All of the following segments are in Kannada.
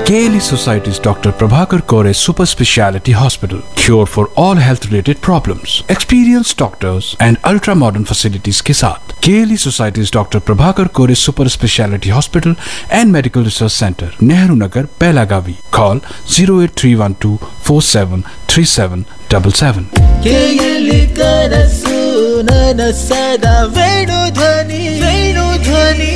KLE Society's Dr. Prabhakar Kore Super Speciality Hospital. Cure for all health related problems. Experienced doctors and ultra modern facilities के साथ KLE Society's Dr. Prabhakar Kore Super Speciality Hospital and Medical Research Center, Nehru Nagar, Pelagavi. Call 08312 473777. ಕೇಯಲಿ ಕನಸು ನನಸದ ವೇಣು ಧ್ವನಿ ವೇಣು ಧ್ವನಿ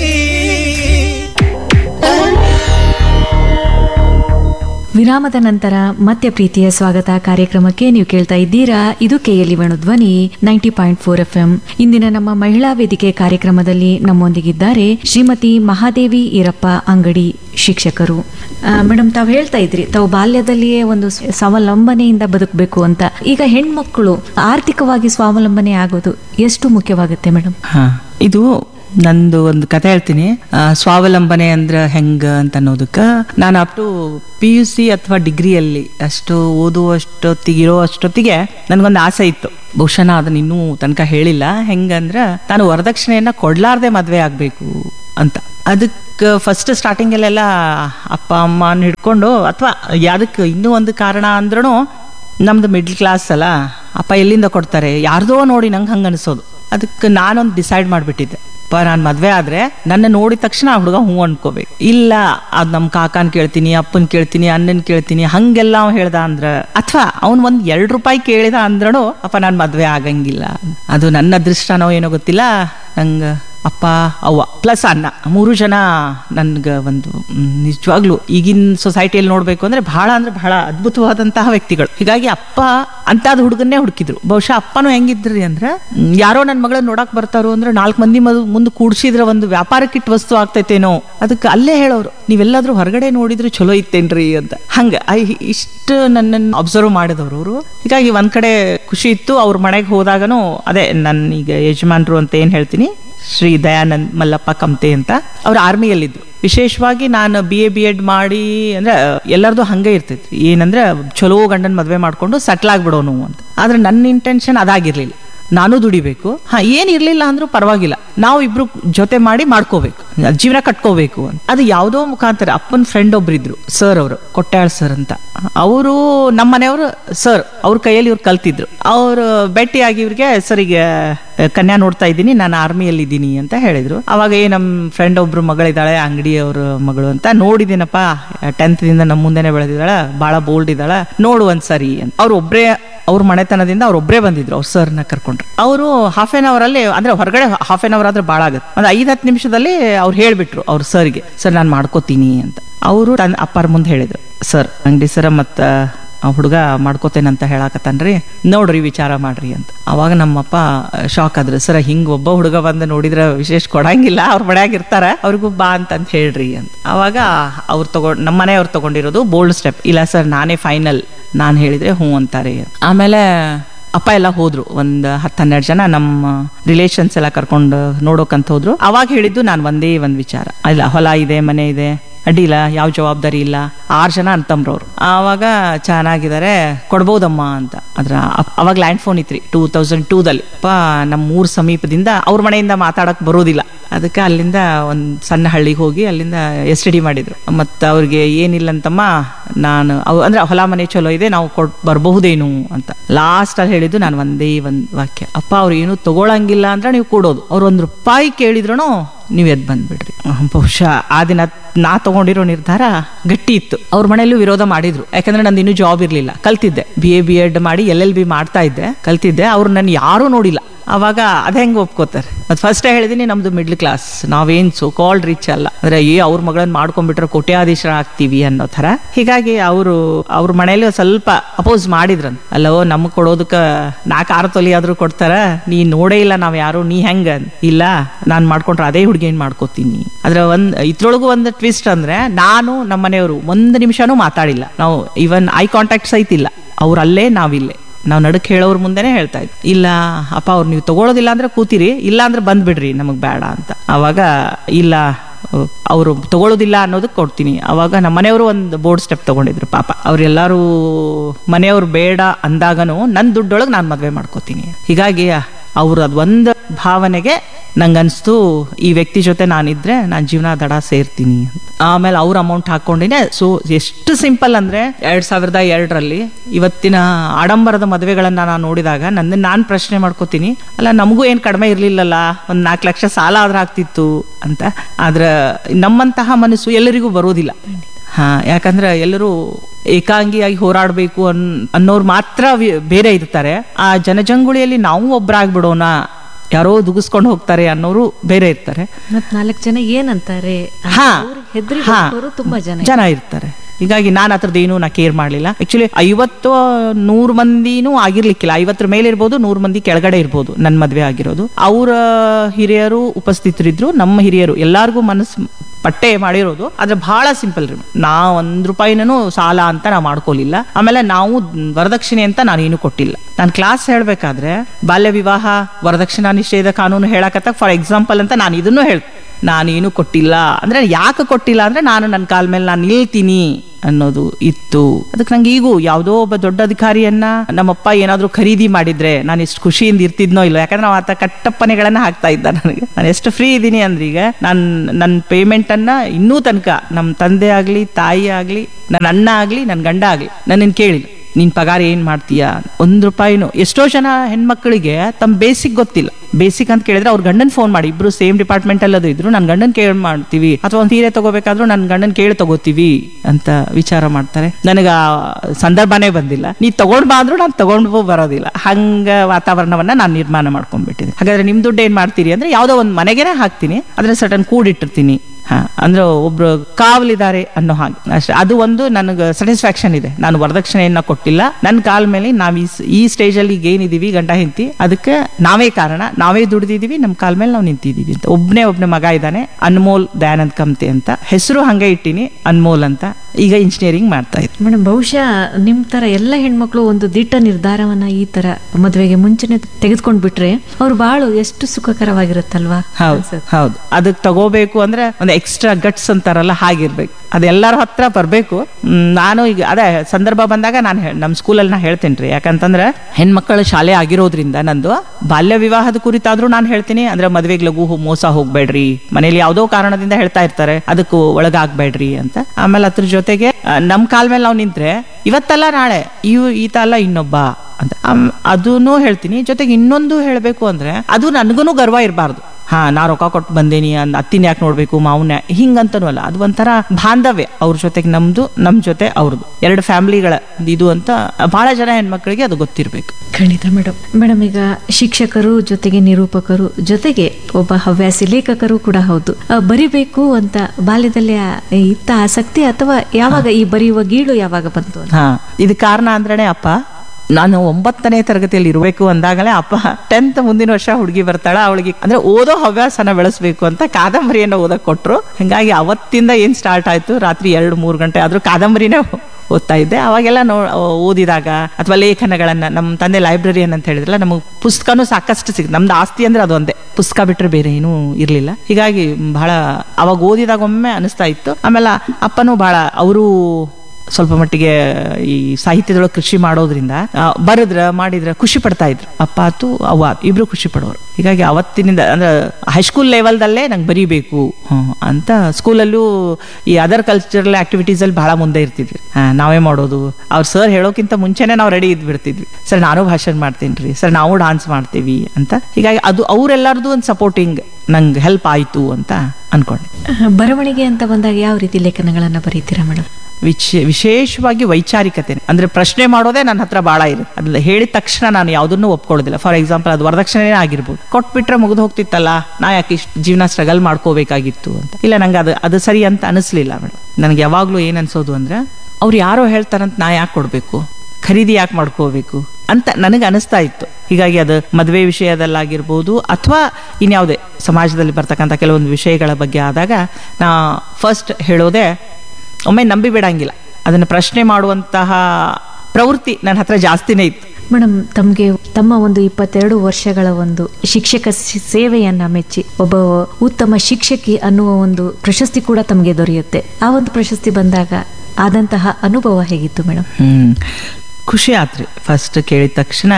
ವಿರಾಮದ ನಂತರ ಮತ್ತೆ ಪ್ರೀತಿಯ ಸ್ವಾಗತ ಕಾರ್ಯಕ್ರಮಕ್ಕೆ ನೀವು ಕೇಳ್ತಾ ಇದ್ದೀರಾ ಇದು ಕೆಎಲ್ಇ ಧ್ವನಿ ninety point four F M ಇಂದಿನ ನಮ್ಮ ಮಹಿಳಾ ವೇದಿಕೆ ಕಾರ್ಯಕ್ರಮದಲ್ಲಿ ನಮ್ಮೊಂದಿಗಿದ್ದಾರೆ ಶ್ರೀಮತಿ ಮಹಾದೇವಿ ಈರಪ್ಪ ಅಂಗಡಿ ಶಿಕ್ಷಕರು ಮೇಡಮ್ ತಾವು ಹೇಳ್ತಾ ಇದ್ರಿ ತಾವು ಬಾಲ್ಯದಲ್ಲಿಯೇ ಒಂದು ಸ್- ಸ್ವಾವಲಂಬನೆಯಿಂದ ಬದುಕಬೇಕು ಅಂತ ಈಗ ಹೆಣ್ಮಕ್ಳು ಆರ್ಥಿಕವಾಗಿ ಸ್ವಾವಲಂಬನೆ ಆಗೋದು ಎಷ್ಟು ಮುಖ್ಯವಾಗುತ್ತೆ ಮೇಡಮ್ ಹಾ ಇದು ನಂದು ಒಂದು ಕತೆ ಹೇಳ್ತೀನಿ ಆ, ಸ್ವಾವಲಂಬನೆ ಅಂದ್ರೆ ಹೆಂಗ ಅಂತ ಅನ್ನೋದಕ್ಕ ನಾನು up to P U C ಅಥವಾ ಡಿಗ್ರಿಯಲ್ಲಿ ಅಷ್ಟು ಓದುವಷ್ಟೊತ್ತಿಗೆ ಇರೋ ಅಷ್ಟೊತ್ತಿಗೆ ನನಗೊಂದು ಆಸೆ ಇತ್ತು ಬಹುಶಃ ನಾ ಅದನ್ನ ಇನ್ನೂ ತನಕ ಹೇಳಿಲ್ಲ ಹೆಂಗಂದ್ರ ನಾನು ವರದಕ್ಷಿಣೆಯನ್ನ ಕೊಡ್ಲಾರ್ದೆ ಮದ್ವೆ ಆಗ್ಬೇಕು ಅಂತ ಅದಕ್ಕೆ ಫಸ್ಟ್ ಸ್ಟಾರ್ಟಿಂಗಲ್ಲೆಲ್ಲ ಅಪ್ಪ ಅಮ್ಮನ ಹಿಡ್ಕೊಂಡು ಅಥವಾ ಯಾವ್ದಕ್ಕೆ ಇನ್ನೂ ಒಂದು ಕಾರಣ ಅಂದ್ರೂ ನಮ್ದು ಮಿಡ್ಲ್ ಕ್ಲಾಸ್ ಅಲ್ಲ ಅಪ್ಪ ಎಲ್ಲಿಂದ ಕೊಡ್ತಾರೆ ಯಾರ್ದೋ ನೋಡಿ ನಂಗೆ ಹಂಗೆ ಅನಿಸೋದು ಅದಕ್ಕೆ ನಾನೊಂದು ಡಿಸೈಡ್ ಮಾಡಿಬಿಟ್ಟಿದ್ದೆ ಅಪ್ಪ ನಾನು ಮದುವೆ ಆದರೆ ನನ್ನ ನೋಡಿದ ತಕ್ಷಣ ಆ ಹುಡುಗ ಹ್ಞೂ ಅನ್ಕೋಬೇಕು ಇಲ್ಲ ಅದು ನಮ್ಮ ಕಾಕನ ಕೇಳ್ತೀನಿ ಅಪ್ಪನ ಕೇಳ್ತೀನಿ ಅಣ್ಣನ ಕೇಳ್ತೀನಿ ಹಂಗೆಲ್ಲ ಅವ ಹೇಳ್ದ ಅಂದ್ರ ಅಥವಾ ಅವ್ನು ಒಂದು ಎರಡು ರೂಪಾಯಿ ಕೇಳಿದ ಅಂದ್ರೂ ಅಪ್ಪ ನಾನು ಮದುವೆ ಆಗಂಗಿಲ್ಲ ಅದು ನನ್ನ ಅದೃಷ್ಟನೋ ಏನೋ ಗೊತ್ತಿಲ್ಲ ನಂಗೆ ಅಪ್ಪ ಅವ್ವ ಪ್ಲಸ್ ಅಣ್ಣ ಮೂರು ಜನ ನನ್ಗೆ ಒಂದು ಮ್, ನಿಜವಾಗ್ಲೂ ಈಗಿನ ಸೊಸೈಟಿಯಲ್ಲಿ ನೋಡ್ಬೇಕು ಅಂದ್ರೆ ಬಹಳ ಅಂದ್ರೆ ಬಹಳ ಅದ್ಭುತವಾದಂತಹ ವ್ಯಕ್ತಿಗಳು ಹೀಗಾಗಿ ಅಪ್ಪ ಅಂತಾದ ಹುಡುಗನ್ನೇ ಹುಡುಕಿದ್ರು ಬಹುಶಃ ಅಪ್ಪನೂ ಹೆಂಗಿದ್ರಿ ಅಂದ್ರೆ ಮ್, ಯಾರೋ ನನ್ನ ಮಗಳನ್ನ ನೋಡಕ್ ಬರ್ತಾರೋ ಅಂದ್ರೆ ನಾಲ್ಕು ಮಂದಿ ಮುಂದೆ ಕೂಡ್ಸಿದ್ರೆ ಒಂದು ವ್ಯಾಪಾರಕ್ಕಿಟ್ಟು ವಸ್ತು ಆಗ್ತೈತೇನೋ ಅದಕ್ಕೆ ಅಲ್ಲೇ ಹೇಳೋರು ನೀವೆಲ್ಲಾದ್ರೂ ಹೊರಗಡೆ ನೋಡಿದ್ರೆ ಚಲೋ ಇತ್ತೇನ್ರಿ ಅಂತ ಹಂಗ ಐ ಇಷ್ಟು ನನ್ನನ್ನು ಅಬ್ಸರ್ವ್ ಮಾಡಿದವರು ಅವರು ಹೀಗಾಗಿ ಒಂದ್ ಕಡೆ ಖುಷಿ ಇತ್ತು ಅವ್ರ ಮನೆಗೆ ಹೋದಾಗನು ಅದೇ ನನ್ನ ಈಗ ಯಜಮಾನ್ರು ಅಂತ ಏನ್ ಹೇಳ್ತೀನಿ ಶ್ರೀ ದಯಾನಂದ್ ಮಲ್ಲಪ್ಪ ಕಮ್ತೆ ಅಂತ ಅವ್ರು ಆರ್ಮಿಯಲ್ಲಿದ್ರು ವಿಶೇಷವಾಗಿ ನಾನು ಬಿ ಎ ಬಿ ಎಡ್ ಮಾಡಿ ಅಂದ್ರೆ ಎಲ್ಲರದು ಹಂಗೆ ಇರ್ತೈತಿ ಏನಂದ್ರೆ ಚಲೋ ಗಂಡನ ಮದ್ವೆ ಮಾಡ್ಕೊಂಡು ಸೆಟ್ಲ್ ಆಗ್ಬಿಡೋನು ಅಂತ ಆದ್ರೆ ನನ್ನ ಇಂಟೆನ್ಷನ್ ಅದಾಗಿರ್ಲಿಲ್ಲ ನಾನು ದುಡಿಬೇಕು ಹಾ ಏನ್ ಇರ್ಲಿಲ್ಲ ಅಂದ್ರೂ ಪರವಾಗಿಲ್ಲ ನಾವು ಇಬ್ರು ಜೊತೆ ಮಾಡಿ ಮಾಡ್ಕೋಬೇಕು ಜೀವನ ಕಟ್ಕೋಬೇಕು ಅಂತ ಅದು ಯಾವುದೋ ಮುಖಾಂತರ ಅಪ್ಪನ ಫ್ರೆಂಡ್ ಒಬ್ರಿದ್ರು ಸರ್ ಅವರು ಕೊಟ್ಟಾಳ್ ಸರ್ ಅಂತ ಅವರು ನಮ್ಮ ಮನೆಯವರು ಸರ್ ಅವ್ರ ಕೈಯಲ್ಲಿ ಇವ್ರು ಕಲ್ತಿದ್ರು ಅವ್ರು ಭೇಟಿಯಾಗಿ ಇವ್ರಿಗೆ ಸರ್ ಈಗ ಕನ್ಯಾ ನೋಡ್ತಾ ಇದ್ದೀನಿ ನಾನು ಆರ್ಮಿಯಲ್ಲಿ ಇದ್ದೀನಿ ಅಂತ ಹೇಳಿದ್ರು ಅವಾಗ ಏ ನಮ್ಮ ಫ್ರೆಂಡ್ ಒಬ್ರು ಮಗಳಿದ್ದಾಳೆ ಅಂಗಡಿಯವ್ರ ಮಗಳು ಅಂತ ನೋಡಿದ್ದೀನಪ್ಪ ಟೆಂತ್ ದಿಂದ ನಮ್ಮ ಮುಂದೆನೆ ಬೆಳೆದಿದ್ದಾಳೆ ಬಹಳ ಬೋಲ್ಡ್ ಇದ್ದಾಳೆ ನೋಡು ಒಂದ್ಸರಿ ಅಂತ ಅವ್ರು ಒಬ್ರೇ ಅವ್ರ ಮನೆತನದಿಂದ ಅವ್ರು ಒಬ್ರೇ ಬಂದಿದ್ರು ಅವ್ರ ಸರ್ನ ಕರ್ಕೊಂಡ್ರು ಅವರು ಹಾಫ್ ಎನ್ ಅವರ್ ಅಲ್ಲಿ ಅಂದ್ರೆ ಹೊರಗಡೆ ಹಾಫ್ ಎನ್ ಅವರ್ ಆದ್ರೆ ಭಾಳ ಆಗುತ್ತೆ ಒಂದು ಐದ್ ಹತ್ತು ನಿಮಿಷದಲ್ಲಿ ಅವ್ರು ಹೇಳ್ಬಿಟ್ರು ಅವ್ರ ಸರ್ಗೆ ಸರ್ ನಾನು ಮಾಡ್ಕೋತೀನಿ ಅಂತ ಅವರು ತನ್ನ ಅಪ್ಪರ ಮುಂದೆ ಹೇಳಿದ್ರು ಸರ್ ಅಂಗಡಿ ಸರ ಮತ್ತ ಆ ಹುಡುಗ ಮಾಡ್ಕೋತೇನಂತ ಹೇಳಾಕತ್ತಾನ್ರಿ ನೋಡ್ರಿ ವಿಚಾರ ಮಾಡ್ರಿ ಅಂತ ಅವಾಗ ನಮ್ಮಪ್ಪ ಶಾಕ್ ಆದ್ರು ಸರ್ ಹಿಂಗ್ ಒಬ್ಬ ಹುಡುಗ ಬಂದು ನೋಡಿದ್ರೆ ವಿಶೇಷ ಕೊಡಂಗಿಲ್ಲ ಅವ್ರ ಮನ್ಯಾಗ ಇರ್ತಾರ ಅವ್ರಿಗೂ ಬಾ ಅಂತ ಹೇಳ್ರಿ ಅಂತ ಅವಾಗ ಅವ್ರು ತಗೊಂಡ್ ನಮ್ಮ ಮನೆಯವ್ರು ತಗೊಂಡಿರೋದು ಬೋಲ್ಡ್ ಸ್ಟೆಪ್ ಇಲ್ಲ ಸರ್ ನಾನೇ ಫೈನಲ್ ನಾನು ಹೇಳಿದ್ರೆ ಹ್ಞೂ ಅಂತಾರೆ ಆಮೇಲೆ ಅಪ್ಪ ಎಲ್ಲ ಹೋದ್ರು ಒಂದ್ ಹತ್ತು ಹನ್ನೆರಡು ಜನ ನಮ್ಮ ರಿಲೇಷನ್ಸ್ ಎಲ್ಲ ಕರ್ಕೊಂಡು ನೋಡೋಕಂತ ಹೋದ್ರು ಅವಾಗ ಹೇಳಿದ್ದು ನಾನು ಒಂದೇ ಒಂದ್ ವಿಚಾರ ಇಲ್ಲ ಹೊಲ ಇದೆ ಮನೆ ಇದೆ ಅಡ್ಡಿಲ್ಲ ಯಾವ ಜವಾಬ್ದಾರಿ ಇಲ್ಲ ಆರು ಜನ ಅಂತಂಬ್ರವ್ರು ಆವಾಗ ಚೆನ್ನಾಗಿದ್ದಾರೆ ಕೊಡ್ಬೋದಮ್ಮ ಅಂತ ಅದ್ರ ಅಪ್- ಅವಾಗ ಲ್ಯಾಂಡ್ ಫೋನ್ ಇತ್ರಿ ಟೂ ತೌಸಂಡ್ ಟೂದಲ್ಲಿ ಅಪ್ಪ ನಮ್ಮ ಊರ್ ಸಮೀಪದಿಂದ ಅವ್ರ ಮನೆಯಿಂದ ಮಾತಾಡಕ್ ಬರೋದಿಲ್ಲ ಅದಕ್ಕೆ ಅಲ್ಲಿಂದ ಒಂದ್ ಸಣ್ಣ ಹಳ್ಳಿಗೆ ಹೋಗಿ ಅಲ್ಲಿಂದ ಎಸ್ ಡಿ ಮಾಡಿದ್ರು ಮತ್ತು ಅವ್ರಿಗೆ ಏನಿಲ್ಲಂತಮ್ಮ ನಾನು ಅವ್ ಅಂದ್ರೆ ಹೊಲ ಮನೆ ಚಲೋ ಇದೆ ನಾವು ಕೊಟ್ ಬರಬಹುದೇನು ಅಂತ ಲಾಸ್ಟ್ ಅಲ್ಲಿ ಹೇಳಿದ್ದು ನಾನು ಒಂದೇ ಒಂದ್ ವಾಕ್ಯ ಅಪ್ಪ ಅವ್ರು ಏನು ತಗೊಳಂಗಿಲ್ಲ ಅಂದ್ರೆ ನೀವು ಕೊಡೋದು ಅವ್ರು ಒಂದ್ ರೂಪಾಯಿ ಕೇಳಿದ್ರು ನೀವ್ ಎದ್ ಬಂದ್ಬಿಡ್ರಿ ಅಹ್, ಬಹುಶಃ ಆ ದಿನ ನಾ ತಗೊಂಡಿರೋ ನಿರ್ಧಾರ ಗಟ್ಟಿ ಇತ್ತು ಅವ್ರ ಮನೆಯಲ್ಲೂ ವಿರೋಧ ಮಾಡಿದ್ರು ಯಾಕಂದ್ರೆ ನಂದು ಇನ್ನೂ ಜಾಬ್ ಇರ್ಲಿಲ್ಲ ಕಲ್ತಿದ್ದೆ ಬಿ ಎ ಬಿ ಎಡ್ ಮಾಡಿ ಎಲ್ ಎಲ್ ಬಿ ಮಾಡ್ತಾ ಇದ್ದೆ ಕಲ್ತಿದ್ದೆ ಅವ್ರು ನನ್ನ ಯಾರೂ ನೋಡಿಲ್ಲ ಅವಾಗ ಅದ ಹೆಂಗ್ ಒಪ್ಕೋತಾರೆ ಮತ್ ಫಸ್ಟ್ ಹೇಳಿದೀನಿ ನಮ್ದು ಮಿಡ್ಲ್ ಕ್ಲಾಸ್ ನಾವೇನ್ ಸೋ ಕಾಲ್ಡ್ ರಿಚ್ ಅಲ್ಲ ಅಂದ್ರೆ ಏ ಅವ್ರ ಮಗಳನ್ನ ಮಾಡ್ಕೊಂಡ್ಬಿಟ್ರೆ ಕೋಟ್ಯಾಧೀಶರ ಆಗ್ತೀವಿ ಅನ್ನೋ ತರ ಹೀಗಾಗಿ ಅವರು ಅವ್ರ ಮನೇಲಿ ಒಂದ್ ಸ್ವಲ್ಪ ಅಪೋಸ್ ಮಾಡಿದ್ರಂತ ಅಲ್ಲವೋ ನಮಗ್ ಕೊಡೋದಕ್ಕ ನಾಲ್ಕು ಆರು ತೊಲಿ ಆದ್ರೂ ಕೊಡ್ತಾರ ನೀ ನೋಡೇ ಇಲ್ಲ ನಾವ್ ಯಾರು ನೀ ಹೆಂಗ ಇಲ್ಲ ನಾನ್ ಮಾಡ್ಕೊಂಡ್ರೆ ಅದೇ ಹುಡುಗಿನ್ ಮಾಡ್ಕೋತೀನಿ ಅದ್ರ ಒಂದ್ ಇದ್ರೊಳಗೂ ಒಂದು ಟ್ವಿಸ್ಟ್ ಅಂದ್ರೆ ನಾನು ನಮ್ಮ ಮನೆಯವರು ಒಂದ್ ನಿಮಿಷನೂ ಮಾತಾಡಿಲ್ಲ ನಾವು ಇವನ್ ಐ ಕಾಂಟ್ಯಾಕ್ಟ್ ಸಹಿತ ಇಲ್ಲ ಅವ್ರಲ್ಲೇ ನಾವಿಲ್ಲೇ ನಾವು ನಡಕ್ ಹೇಳೋರ್ ಮುಂದೆನೆ ಹೇಳ್ತಾ ಇದ್ವಿ ಇಲ್ಲ ಅಪ್ಪ ಅವ್ರು ನೀವು ತಗೊಳ್ಳೋದಿಲ್ಲ ಅಂದ್ರೆ ಕೂತಿರಿ ಇಲ್ಲ ಅಂದ್ರೆ ಬಂದ್ಬಿಡ್ರಿ ನಮಗ್ ಬೇಡ ಅಂತ ಅವಾಗ ಇಲ್ಲ ಅವರು ತಗೊಳ್ಳೋದಿಲ್ಲ ಅನ್ನೋದಕ್ಕೆ ಕೊಡ್ತೀನಿ ಅವಾಗ ನಮ್ಮ ಮನೆಯವರು ಒಂದು ಬೋರ್ಡ್ ಸ್ಟೆಪ್ ತಗೊಂಡಿದ್ರು ಪಾಪ ಅವ್ರೆಲ್ಲರೂ ಮನೆಯವ್ರು ಬೇಡ ಅಂದಾಗನು ನನ್ನ ದುಡ್ಡೊಳಗೆ ನಾನು ಮದುವೆ ಮಾಡ್ಕೋತೀನಿ ಹೀಗಾಗಿ ಅವ್ರ ಅದೊಂದು ಭಾವನೆಗೆ ನಂಗನ್ಸ್ತು ಈ ವ್ಯಕ್ತಿ ಜೊತೆ ನಾನಿದ್ರೆ ನಾನು ಜೀವನ ದಡ ಸೇರ್ತೀನಿ ಅಂತ. ಆಮೇಲೆ ಅವ್ರ ಅಮೌಂಟ್ ಹಾಕೊಂಡಿನೇ ಸೊ ಎಷ್ಟು ಸಿಂಪಲ್ ಅಂದ್ರೆ ಎರಡ್ ಸಾವಿರದ ಎರಡರಲ್ಲಿ ಇವತ್ತಿನ ಆಡಂಬರದ ಮದುವೆಗಳನ್ನ ನಾನು ನೋಡಿದಾಗ ನನ್ನ ನಾನು ಪ್ರಶ್ನೆ ಮಾಡ್ಕೋತೀನಿ ಅಲ್ಲ ನಮಗೂ ಏನು ಕಡಿಮೆ ಇರ್ಲಿಲ್ಲಲ್ಲ ಒಂದ್ ನಾಲ್ಕು ಲಕ್ಷ ಸಾಲ ಆದ್ರೆ ಆಗ್ತಿತ್ತು ಅಂತ ಆದ್ರೆ ನಮ್ಮಂತಹ ಮನಸ್ಸು ಎಲ್ಲರಿಗೂ ಬರೋದಿಲ್ಲ ಹಾ ಯಾಕಂದ್ರೆ ಎಲ್ಲರೂ ಏಕಾಂಗಿಯಾಗಿ ಹೋರಾಡಬೇಕು ಅನ್ ಅನ್ನೋರು ಮಾತ್ರ ವಿ- ಬೇರೆ ಇರ್ತಾರೆ ಆ ಜನಜಂಗುಳಿಯಲ್ಲಿ ನಾವು ಒಬ್ಬರಾಗ್ಬಿಡೋಣ ಯಾರೋ ದುಗಿಸ್ಕೊಂಡು ಹೋಗ್ತಾರೆ ಅನ್ನೋರು ಬೇರೆ ಇರ್ತಾರೆ ಮತ್ ನಾಲ್ಕು ಜನ ಏನಂತಾರೆ ಹಾ ಹೆದ್ರಿ ಹಾ. ತುಂಬಾ ಜನ ಜನ ಇರ್ತಾರೆ ಹೀಗಾಗಿ ನಾನು ಅದ್ರದ್ದು ಏನು ನಾ ಕೇರ್ ಮಾಡಲಿಲ್ಲ ಆಕ್ಚುಲಿ ಐವತ್ತು ನೂರು ಮಂದಿನೂ ಆಗಿರ್ಲಿಕ್ಕಿಲ್ಲ ಐವತ್ತರ ಮೇಲೆ ಇರ್ಬೋದು ನೂರು ಮಂದಿ ಕೆಳಗಡೆ ಇರ್ಬೋದು ನನ್ನ ಮದ್ವೆ ಆಗಿರೋದು ಅವರ ಹಿರಿಯರು ಉಪಸ್ಥಿತರಿದ್ರು ನಮ್ಮ ಹಿರಿಯರು ಎಲ್ಲಾರ್ಗೂ ಮನಸ್ಸು ಪಟ್ಟೆ ಮಾಡಿರೋದು ಆದ್ರೆ ಬಹಳ ಸಿಂಪಲ್ ರೀ ನಾ ಒಂದ್ ರೂಪಾಯಿನೂ ಸಾಲ ಅಂತ ನಾ ಮಾಡ್ಕೊಲಿಲ್ಲ ಆಮೇಲೆ ನಾವು ವರದಕ್ಷಿಣೆ ಅಂತ ನಾನು ಏನು ಕೊಟ್ಟಿಲ್ಲ ನಾನು ಕ್ಲಾಸ್ ಹೇಳ್ಬೇಕಾದ್ರೆ ಬಾಲ್ಯ ವಿವಾಹ ವರದಕ್ಷಿಣಾ ನಿಷೇಧ ಕಾನೂನು ಹೇಳಕತ್ತ ಫಾರ್ ಎಕ್ಸಾಂಪಲ್ ಅಂತ ನಾನು ಇದನ್ನು ಹೇಳ್ ನಾನೇನು ಕೊಟ್ಟಿಲ್ಲ ಅಂದ್ರೆ ಯಾಕೆ ಕೊಟ್ಟಿಲ್ಲ ಅಂದ್ರೆ ನಾನು ನನ್ನ ಕಾಲ ಮೇಲೆ ನಾನು ನಿಲ್ತೀನಿ ಅನ್ನೋದು ಇತ್ತು ಅದಕ್ಕೆ ನಂಗೆ ಈಗೂ ಯಾವುದೋ ಒಬ್ಬ ದೊಡ್ಡ ಅಧಿಕಾರಿಯನ್ನ ನಮ್ಮಪ್ಪ ಏನಾದ್ರೂ ಖರೀದಿ ಮಾಡಿದ್ರೆ ನಾನು ಎಷ್ಟು ಖುಷಿಯಿಂದ ಇರ್ತಿದ್ನೋ ಇಲ್ಲ ಯಾಕಂದ್ರೆ ನಾವು ಆತ ಕಟ್ಟಪ್ಪನೆಗಳನ್ನ ಹಾಕ್ತಾ ಇದ್ದ ನನಗೆ ನಾನು ಎಷ್ಟು ಫ್ರೀ ಇದ್ದೀನಿ ಅಂದ್ರೆ ಈಗ ನಾನು ನನ್ನ ಪೇಮೆಂಟ್ ಅನ್ನ ಇನ್ನೂ ತನಕ ನಮ್ಮ ತಂದೆ ಆಗ್ಲಿ ತಾಯಿ ಆಗ್ಲಿ ನನ್ನ ಅಣ್ಣ ಆಗ್ಲಿ ನನ್ನ ಗಂಡ ಆಗ್ಲಿ ನನ್ನನ್ನು ಕೇಳಿಲ್ಲ ನೀನ್ ಪಗಾರ ಏನ್ ಮಾಡ್ತೀಯಾ ಒಂದ್ ರೂಪಾಯಿನೂ ಎಷ್ಟೋ ಜನ ಹೆಣ್ಮಕ್ಳಿಗೆ ತಮ್ಮ ಬೇಸಿಕ್ ಗೊತ್ತಿಲ್ಲ ಬೇಸಿಕ್ ಅಂತ ಕೇಳಿದ್ರೆ ಅವ್ರ ಗಂಡನ್ ಫೋನ್ ಮಾಡಿ ಇಬ್ರು ಸೇಮ್ ಡಿಪಾರ್ಟ್ಮೆಂಟ್ ಅಲ್ಲದು ಇದ್ರು ನನ್ ಗಂಡನ್ ಕೇಳಿ ಮಾಡ್ತೀವಿ ಅಥವಾ ಒಂದ್ ಸೀರೆ ತಗೋಬೇಕಾದ್ರೂ ನನ್ ಗಂಡನ್ ಕೇಳಿ ತಗೋತೀವಿ ಅಂತ ವಿಚಾರ ಮಾಡ್ತಾರೆ ನನಗ ಆ ಸಂದರ್ಭನೇ ಬಂದಿಲ್ಲ ನೀ ತಗೊಂಡ್ ಬಾ ಅಂದ್ರೂ ನಾನು ತಗೊಂಡು ಬರೋದಿಲ್ಲ ಹಂಗ ವಾತಾವರಣವನ್ನ ನಾನು ನಿರ್ಮಾಣ ಮಾಡ್ಕೊಂಡ್ಬಿಟ್ಟಿದ್ದೀನಿ ಹಾಗಾದ್ರೆ ನಿಮ್ ದುಡ್ಡು ಏನ್ ಮಾಡ್ತೀರಿ ಅಂದ್ರೆ ಯಾವ್ದೋ ಒಂದ್ ಮನೆಗೆನೆ ಹಾಕ್ತೀನಿ ಅದ್ರ ಸಟನ್ ಕೂಡಿಟ್ಟಿರ್ತೀನಿ ಹಾ ಅಂದ್ರೆ ಒಬ್ರು ಕಾವಲಿದ್ದಾರೆ ಅನ್ನೋ ಹಾಗೆ ಅಷ್ಟೇ ಅದು ಒಂದು ನನಗೆ ಸ್ಯಾಟಿಸ್ಫ್ಯಾಕ್ಷನ್ ಇದೆ ನಾನು ವರದಕ್ಷಿಣೆಯನ್ನ ಕೊಟ್ಟಿಲ್ಲ ನನ್ನ ಕಾಲ ಮೇಲೆ ನಾವು ಈ ಸ್- ಈ ಸ್ಟೇಜ್ ಅಲ್ಲಿ ಈಗ ಏನಿದೀವಿ ಗಂಡ ಹೆಂಡತಿ ಅದಕ್ಕೆ ನಾವೇ ಕಾರಣ ನಾವೇ ದುಡ್ದಿದೀವಿ ನಮ್ಮ ಕಾಲ ಮೇಲೆ ನಾವು ನಿಂತಿದೀವಿ ಅಂತ ಒಬ್ನೇ ಒಬ್ನೇ ಮಗ ಇದ್ದಾನೆ ಅನ್ಮೋಲ್ ದಯಾನಂದ್ ಕಮ್ತೆ ಅಂತ ಹೆಸರು ಹಂಗೆ ಇಟ್ಟಿನಿ ಅನ್ಮೋಲ್ ಅಂತ ಈಗ ಇಂಜಿನಿಯರಿಂಗ್ ಮಾಡ್ತಾ ಇದ್ದೆ ಮೇಡಮ್ ಬಹುಶಃ ನಿಮ್ ತರ ಎಲ್ಲ ಹೆಣ್ಮಕ್ಳು ಒಂದು ದಿಟ್ಟ ನಿರ್ಧಾರವನ್ನ ಈ ತರ ಮದುವೆಗೆ ಮುಂಚೆನೆ ತೆಗೆದುಕೊಂಡ್ ಬಿಟ್ರೆ ಅವ್ರು ಬಾಳು ಎಷ್ಟು ಸುಖಕರವಾಗಿರುತ್ತಲ್ವಾ ಹೌದು ಅನ್ಸುತ್ತೆ. ಹೌದು ಅದಕ್ಕೆ ತಗೋಬೇಕು ಅಂದ್ರೆ ಒಂದು ಎಕ್ಸ್ಟ್ರಾ ಗಟ್ಸ್ ಅಂತಾರಲ್ಲ ಹಾಗಿರ್ಬೇಕು ಅದೆಲ್ಲರ ಹತ್ರ ಬರಬೇಕು ನಾನು ಈಗ ಅದೇ ಸಂದರ್ಭ ಬಂದಾಗ ನಾನು ನಮ್ಮ ಸ್ಕೂಲಲ್ಲಿ ನಾ ಹೇಳ್ತೇನೆ ರೀ ಯಾಕಂತಂದ್ರೆ ಹೆಣ್ಮಕ್ಕಳ ಶಾಲೆ ಆಗಿರೋದ್ರಿಂದ ನಂದು ಬಾಲ್ಯ ವಿವಾಹದ ಕುರಿತಾದ್ರೂ ನಾನು ಹೇಳ್ತೀನಿ ಅಂದ್ರೆ ಮದ್ವೆಗೆ ಲಘು ಹೋ- ಮೋಸ ಹೋಗ್ಬೇಡ್ರಿ ಮನೇಲಿ ಯಾವುದೋ ಕಾರಣದಿಂದ ಹೇಳ್ತಾ ಇರ್ತಾರೆ ಅದಕ್ಕೂ ಒಳಗಾಗ್ಬೇಡ್ರಿ ಅಂತ ಆಮೇಲೆ ಅದ್ರ ಜೊತೆಗೆ ಆ, ನಮ್ ಕಾಲ್ ಮೇಲೆ ನಾವು ನಿಂತ್ರೆ ಇವತ್ತಲ್ಲ ನಾಳೆ ಇವ್ ಈತ ಅಲ್ಲ ಇನ್ನೊಬ್ಬ ಅಂತ ಅದನ್ನು ಹೇಳ್ತೀನಿ ಜೊತೆಗೆ ಇನ್ನೊಂದು ಹೇಳಬೇಕು ಅಂದ್ರೆ ಅದು ನನಗೂ ಗರ್ವ ಇರಬಾರ್ದು ಹಾ ನಾ ರೊಕ್ಕ ಕೊಟ್ಟು ಬಂದೇನಿ ಅಂದ್ ಅತ್ತಿನ ಯಾಕೆ ನೋಡ್ಬೇಕು ಮಾವನ ಹಿಂಗಂತನೂ ಅಲ್ಲ ಅದು ಒಂಥರ ಬಾಂಧವ್ಯ ಅವ್ರ ಜೊತೆಗೆ ನಮ್ದು ನಮ್ ಜೊತೆ ಅವ್ರದ್ದು ಎರಡು ಫ್ಯಾಮಿಲಿಗಳ ಇದು ಅಂತ ಬಹಳ ಜನ ಹೆಣ್ಮಕ್ಳಿಗೆ ಅದು ಗೊತ್ತಿರ್ಬೇಕು ಖಂಡಿತ ಮೇಡಮ್ ಮೇಡಮ್ ಈಗ ಶಿಕ್ಷಕರು ಜೊತೆಗೆ ನಿರೂಪಕರು ಜೊತೆಗೆ ಒಬ್ಬ ಹವ್ಯಾಸಿ ಲೇಖಕರು ಕೂಡ ಹೌದು ಆ, ಬರಿಬೇಕು ಅಂತ ಬಾಲ್ಯದಲ್ಲಿ ಆ- ಇತ್ತ ಆಸಕ್ತಿ ಅಥವಾ ಯಾವಾಗ ಈ ಬರೆಯುವ ಗೀಳು ಯಾವಾಗ ಬಂತು ಅಂತ ಹಾ ಇದು ಕಾರಣ ಅಂದ್ರೇನೆ ಅಪ್ಪ ನಾನು ಒಂಬತ್ತನೇ ತರಗತಿಯಲ್ಲಿ ಇರಬೇಕು ಅಂದಾಗಲೇ ಅಪ್ಪ ಟೆಂತ್ ಮುಂದಿನ ವರ್ಷ ಹುಡುಗಿ ಬರ್ತಾಳ ಅವಳಿಗೆ ಅಂದ್ರೆ ಓದೋ ಹವ್ಯಾಸನ ಬೆಳೆಸ್ಬೇಕು ಅಂತ ಕಾದಂಬರಿಯನ್ನು ಓದಕ್ ಕೊಟ್ರು ಹಿಂಗಾಗಿ ಅವತ್ತಿಂದ ಏನ್ ಸ್ಟಾರ್ಟ್ ಆಯ್ತು ರಾತ್ರಿ ಎರಡು ಮೂರು ಗಂಟೆ ಆದ್ರೂ ಕಾದಂಬರಿನೇ ಓದ್ತಾ ಇದ್ದೆ ಅವಾಗೆಲ್ಲ ನೋ ಓದಿದಾಗ ಅಥವಾ ಲೇಖನಗಳನ್ನ ನಮ್ಮ ತಂದೆ ಲೈಬ್ರರಿಯನ್ ಅಂತ ಹೇಳಿದ್ರಲ್ಲ ನಮಗೆ ಪುಸ್ತಕನೂ ಸಾಕಷ್ಟು ಸಿಗ್ ನಮ್ದು ಆಸ್ತಿ ಅಂದ್ರೆ ಅದೊಂದೇ ಪುಸ್ತಕ ಬಿಟ್ರೆ ಬೇರೆ ಏನೂ ಇರ್ಲಿಲ್ಲ ಹೀಗಾಗಿ ಬಹಳ ಅವಾಗ ಓದಿದಾಗ ಒಮ್ಮೆ ಅನಿಸ್ತಾ ಇತ್ತು ಆಮೇಲೆ ಅಪ್ಪನೂ ಬಹಳ ಅವರು ಸ್ವಲ್ಪ ಮಟ್ಟಿಗೆ ಈ ಸಾಹಿತ್ಯದೊಳಗೆ ಕೃಷಿ ಮಾಡೋದ್ರಿಂದ ಆ, ಬರೆದ್ರ ಮಾಡಿದ್ರ ಖುಷಿ ಪಡ್ತಾ ಇದ್ರು ಅಪ್ಪ ಆತು ಅವ್ವ ಆತು, ಇಬ್ರು ಖುಷಿ ಪಡೋರು ಹೀಗಾಗಿ ಅವತ್ತಿನಿಂದ ಅಂದ್ರೆ ಹೈಸ್ಕೂಲ್ ಲೆವೆಲ್ದಲ್ಲೇ ನಂಗೆ ಬರೀಬೇಕು ಹ್ಮ್, ಅಂತ ಸ್ಕೂಲಲ್ಲೂ ಈ ಅದರ್ ಕಲ್ಚರಲ್ ಆಕ್ಟಿವಿಟೀಸ್ ಅಲ್ಲಿ ಬಹಳ ಮುಂದೆ ಇರ್ತಿದ್ವಿ ಆ, ನಾವೇ ಮಾಡೋದು ಅವ್ರ ಸರ್ ಹೇಳೋಕ್ಕಿಂತ ಮುಂಚೆನೆ ನಾವು ರೆಡಿ ಇದ್ಬಿಡ್ತಿದ್ವಿ ಸರ್ ನಾನು ಭಾಷಣ ಮಾಡ್ತೀನಿ ರೀ ಸರ್ ನಾವು ಡಾನ್ಸ್ ಮಾಡ್ತೀವಿ ಅಂತ ಹೀಗಾಗಿ ಅದು ಅವರೆಲ್ಲರದು ಒಂದು ಸಪೋರ್ಟಿಂಗ್ ನಂಗೆ ಹೆಲ್ಪ್ ಆಯ್ತು ಅಂತ ಅನ್ಕೊಂಡೆ ಆ, ಬರವಣಿಗೆ ಅಂತ ಬಂದಾಗ ಯಾವ ರೀತಿ ಲೇಖನಗಳನ್ನ ಬರೀತೀರಾ ಮೇಡಮ್ ವಿಶ್ ವಿಶೇಷವಾಗಿ ವೈಚಾರಿಕತೆ ಅಂದ್ರೆ ಪ್ರಶ್ನೆ ಮಾಡೋದೇ ನನ್ನ ಹತ್ರ ಬಹಳ ಇದೆ ಅದ್ನ ಹೇಳಿದ ತಕ್ಷಣ ನಾನು ಯಾವುದನ್ನು ಒಪ್ಕೊಳ್ಳೋದಿಲ್ಲ ಫಾರ್ ಎಕ್ಸಾಂಪಲ್ ಅದು ವರದಕ್ಷಿಣೆ ಆಗಿರ್ಬೋದು ಕೊಟ್ಬಿಟ್ರೆ ಮುಗಿದು ಹೋಗ್ತಿತ್ತಲ್ಲ ನಾ ಯಾಕೆ ಇಷ್ಟು ಜೀವನ ಸ್ಟ್ರಗಲ್ ಮಾಡ್ಕೋಬೇಕಾಗಿತ್ತು ಅಂತ ಇಲ್ಲ ನಂಗೆ ಅದು ಅದು ಸರಿ ಅಂತ ಅನಿಸ್ಲಿಲ್ಲ ಮೇಡಮ್ ನನಗೆ ಯಾವಾಗಲೂ ಏನು ಅನ್ಸೋದು ಅಂದ್ರೆ ಅವ್ರು ಯಾರೋ ಹೇಳ್ತಾರಂತ ನಾ ಯಾಕೆ ಕೊಡಬೇಕು ಖರೀದಿ ಯಾಕೆ ಮಾಡ್ಕೋಬೇಕು ಅಂತ ನನಗೆ ಅನಿಸ್ತಾ ಇತ್ತು ಹೀಗಾಗಿ ಅದು ಮದುವೆ ವಿಷಯದಲ್ಲಾಗಿರ್ಬೋದು ಅಥವಾ ಇನ್ಯಾವುದೇ ಸಮಾಜದಲ್ಲಿ ಬರ್ತಕ್ಕಂಥ ಕೆಲವೊಂದು ವಿಷಯಗಳ ಬಗ್ಗೆ ಆದಾಗ ನಾ ಫಸ್ಟ್ ಹೇಳೋದೇ ಒಮ್ಮೆ ನಂಬಿ ಬಿಡಂಗಿಲ್ಲ ಅದನ್ನು ಪ್ರಶ್ನೆ ಮಾಡುವಂತಹ ಪ್ರವೃತ್ತಿ ನನ್ನ ಹತ್ರ ಜಾಸ್ತಿನೇ ಇತ್ತು ಮೇಡಮ್ ತಮಗೆ ತಮ್ಮ ಒಂದು ಇಪ್ಪತ್ತೆರಡು ವರ್ಷಗಳ ಒಂದು ಶಿಕ್ಷಕ ಸಿ- ಸೇವೆಯನ್ನ ಮೆಚ್ಚಿ ಒಬ್ಬ ಉತ್ತಮ ಶಿಕ್ಷಕಿ ಅನ್ನುವ ಒಂದು ಪ್ರಶಸ್ತಿ ಕೂಡ ತಮಗೆ ದೊರೆಯುತ್ತೆ ಆ ಒಂದು ಪ್ರಶಸ್ತಿ ಬಂದಾಗ ಆದಂತಹ ಅನುಭವ ಹೇಗಿತ್ತು ಮೇಡಮ್ ಹ್ಮ್ ಖುಷಿ ಆತ್ರಿ ಫಸ್ಟ್ ಕೇಳಿದ ತಕ್ಷಣ